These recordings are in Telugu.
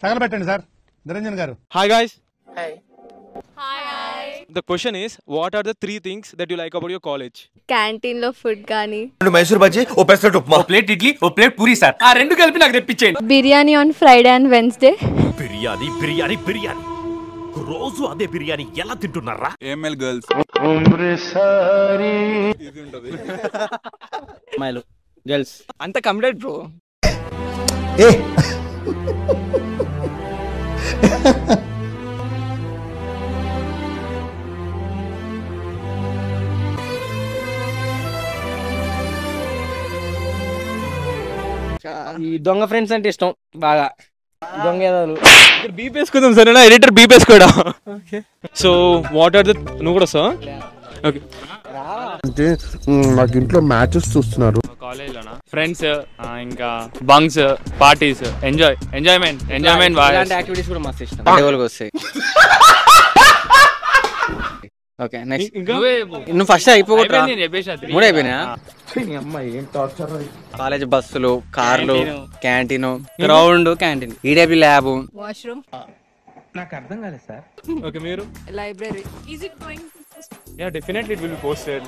తగలబెట్టండి సార్ నిరంజన్ గారు Hi guys. Hi. The question is, what are the three things that you like about your college? Canteen లో ఫుడ్ కానీ రెండు మైసూర్ బజ్జీ ఓ పెసరట్ ఉప్మా ప్లేట్ ఇడ్లీ ఓ ప్లేట్ పూరి సార్ ఆ రెండు కలిపి నాకు తెప్పించేయండి biryani on Friday and Wednesday biryani biryani biryani రోజు అదే బిర్యానీ ఎలా తింటున్నారా ఏఎంఎల్ గర్ల్స్ అమ్మాయిలు గర్ల్స్ అంత కంప్లీట్ బ్రో ఈ దొంగ ఫ్రెండ్స్ అంటే ఇష్టం బాగా దొంగ ఏదాలు ఇక్కడ బీప్ వేసుకుందాం సరేనా ఎడిటర్ బీప్ వేసుకోడా okay so what are the నువ్వు కూడా సార్ ఓకే అంటే నాకు ఇంట్లో మ్యాచెస్ చూస్తున్నారు కాలేజ్లోనా ఫ్రెండ్స్ ఇంకా bunks parties enjoy enjoyment enjoyment బాగా ఇలాంటి యాక్టివిటీస్ కూడా మస్తు ఇష్టం టేబుల్కి వస్తాయి ఓకే నెక్స్ట్ ఇంకా నువ్వు ఫస్ట్ అయిపోకూడదు అయిపోయింది, నేను చెప్పేసా, three. మూడు అయిపోయినా అమ్మాయి ఏం టార్చర్ కాలేజ్ బస్సులు కార్లు canteen ground canteen EW lab washroom okay మీరు library yeah definitely it will be posted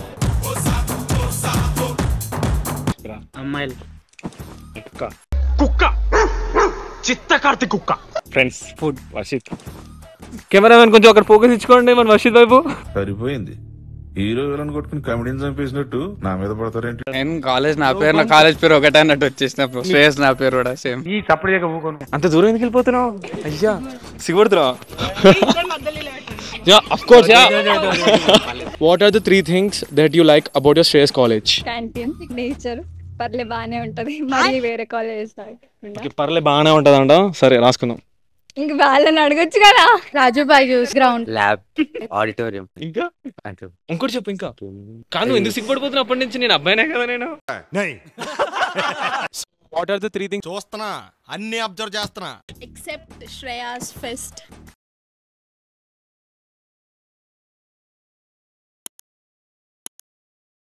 అమ్మాయిలు కుక్క చిత్తకార్తి కుక్క ఫ్రెండ్స్ ఫుడ్ వర్షిత్ కెమెరామెన్ కొంచెం అక్కడ ఫోకస్ ఇచ్చుకోండి మన వర్షిత్ వైపు సరిపోయింది హీరో విలన్ కొట్టుకుని కమెడీని చంపేసినట్టు నా మీద పడతారేంటి నేను కాలేజ్ నా పేరు నా కాలేజ్ పేరు ఒకటే అన్నట్టు వచ్చేసినప్పుడు శ్రేయస్ నా పేరు కూడా సేమ్ అంత దూరం ఎందుకు వెళ్ళిపోతున్నావు అయ్యా సిగ్గుపడుతున్నావా yeah of course yeah what are the three things that you like about your Shreyas college canteen nature పర్లే బాగానే ఉంటది మళ్ళీ వేరే కాలేజ్ ఓకే పర్లే బాగానే ఉంటుందంట సరే రాసుకుందాం ఇంక వాళ్ళని అడగొచ్చు కదా Raju boys ground lab auditorium ఇంకా ఇంకోటి చెప్పు ఇంకా కాదు నువ్వు ఎందుకు సిగ్గుపడిపోతున్నావు అప్పటి నుంచి నేను అబ్బాయినే కదా నేను what are the three things చూస్తున్నా అన్ని అబ్జర్వ్ చేస్తున్నా ఎక్సెప్ట్ శ్రేయాస్ ఫెస్ట్